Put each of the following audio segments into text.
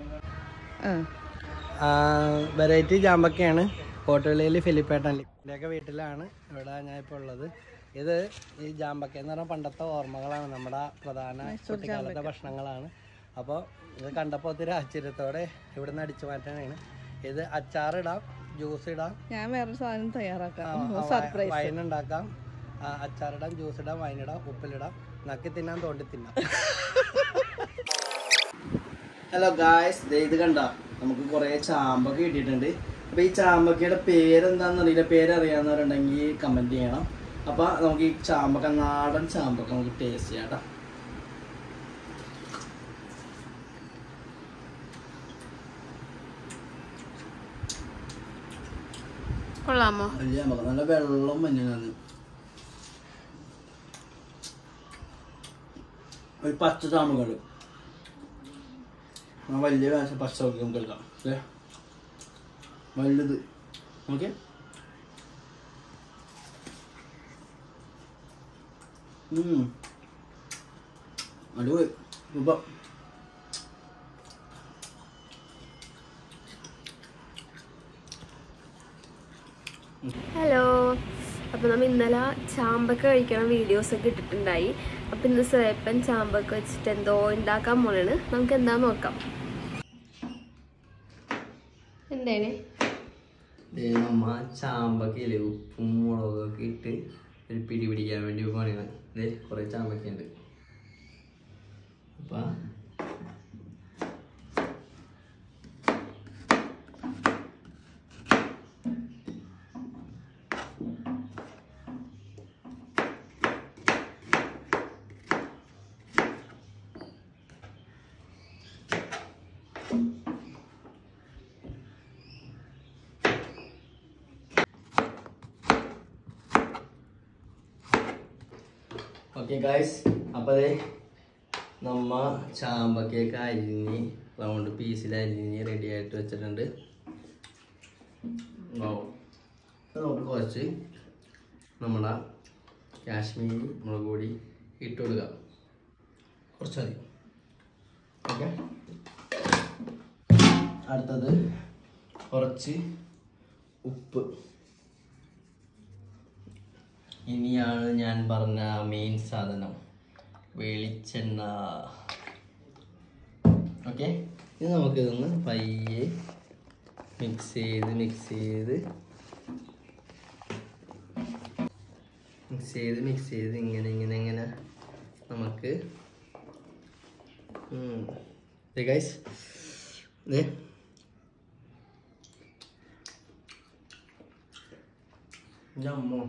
ആ വെറൈറ്റി ചാമ്പക്കയാണ് കോട്ടുള്ളിയിൽ ഫിലിപ്പേട്ടൻ എൻ്റെയൊക്കെ വീട്ടിലാണ് ഇവിടെ ഞാൻ ഇപ്പോൾ ഉള്ളത് ഇത് ഈ ജാമ്പക്ക എന്ന് പറഞ്ഞാൽ പണ്ടത്തെ ഓർമ്മകളാണ് നമ്മുടെ പ്രധാന കുട്ടിക്കാലത്തെ ഭക്ഷണങ്ങളാണ് അപ്പോൾ ഇത് കണ്ടപ്പോൾ ഒത്തിരി ആശ്ചര്യത്തോടെ ഇവിടെ നിന്ന് അടിച്ചു മാറ്റാനാണ് ഇത് അച്ചാറിടാം ജ്യൂസ് ഇടാം ഞാൻ വേറൊരു സാധനം തയ്യാറാക്കാം ആ, സർപ്രൈസ് വൈൻ ഉണ്ടാക്കാം ആ, അച്ചാറിടാം ജ്യൂസ് ഇടാം വൈൻ ഇടാം ഉപ്പിലിടാം നക്കി തിന്നാൻ തോണ്ടി തിന്നാം ഹലോ ഗായ്സ് ഇത് കണ്ട നമുക്ക് കുറേ ചാമ്പൊക്കെ കിട്ടിയിട്ടുണ്ട് അപ്പോൾ ഈ ചാമ്പക്കയുടെ പേരെന്താണെന്ന് അറിയില്ല പേരറിയാവുന്നവരുണ്ടെങ്കിൽ കമൻറ്റ് ചെയ്യണം അപ്പോൾ നമുക്ക് ഈ ചാമ്പക്ക നാടൻ ചാമ്പക്ക നമുക്ക് ടേസ്റ്റ് ചെയ്യാം ട്ടോ. കൊള്ളാമോ വലിയ ചാമ്പക്ക നല്ല വെള്ളം മഞ്ഞാണ് ഒരു പച്ച ചാമ്പകൾ ആ വലിയ വേഷം പച്ച നോക്കി നമുക്ക് എടുക്കാം അല്ലേ വലുത് ഓക്കെ അടിപൊളി സൂപ്പർ ഹലോ അപ്പോൾ നമ്മൾ ഇന്നലെ ചാമ്പക്ക കഴിക്കണ വീഡിയോസൊക്കെ ഇട്ടിട്ടുണ്ടായി അപ്പോൾ ഇന്ന് സേപ്പൻ ചാമ്പക്ക വെച്ചിട്ട് എന്തോ ഉണ്ടാക്കാൻ പോണാണ് നമുക്ക് എന്താ നോക്കാം എന്താണ് നമ്മ ചാമ്പക്കയില് ഉപ്പും മുളകൊക്കെ ഇട്ട് ഒരു പിടി പിടിക്കാൻ വേണ്ടി പണിയാണ് ഇതേ കുറെ ചാമ്പക്ക ഉണ്ട് അപ്പൊ ഓക്കെ ഗായ്സ് അപ്പോൾ അതെ നമ്മ ചാമ്പക്കയൊക്കെ അരിഞ്ഞ് റൗണ്ട് പീസിൽ അരിഞ്ഞ് റെഡി ആയിട്ട് വെച്ചിട്ടുണ്ട് ഓ അപ്പോൾ നമുക്ക് കുറച്ച് നമ്മുടെ കാശ്മീരി മുളക് പൊടി ഇട്ട് കൊടുക്കുക കുറച്ചധികം ഓക്കെ അടുത്തത് കുറച്ച് ഉപ്പ് ഇനിയാണ് ഞാൻ പറഞ്ഞ മെയിൻ സാധനം വെളിച്ചെണ്ണ ഓക്കെ ഇത് നമുക്കിതൊന്ന് പയ്യെ മിക്സ് ചെയ്ത് മിക്സ് ചെയ്ത് മിക്സ് ചെയ്ത് മിക്സ് ചെയ്ത് ഇങ്ങനെ ഇങ്ങനെ ഇങ്ങനെ നമുക്ക് ഗൈസ് ഇതേ അമ്മോ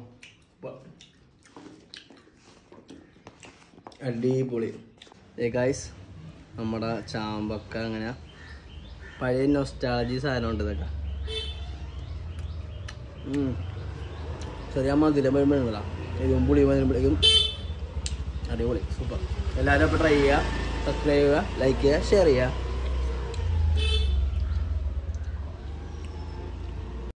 അടിപൊളി ഏ ഗൈസ് നമ്മുടെ ചാമ്പക്ക അങ്ങനെ പഴയ നൊസ്റ്റാളജി സാധനം ഉണ്ട് ഇതൊക്കെ ഉം. ചെറിയ മധുരം വരുമ്പോഴാ എരിവും പുളി വരുമ്പോഴേക്കും അടിപൊളി സൂപ്പർ എല്ലാവരും അപ്പോൾ ട്രൈ ചെയ്യുക സബ്സ്ക്രൈബ് ചെയ്യുക ലൈക്ക് ചെയ്യുക ഷെയർ ചെയ്യുക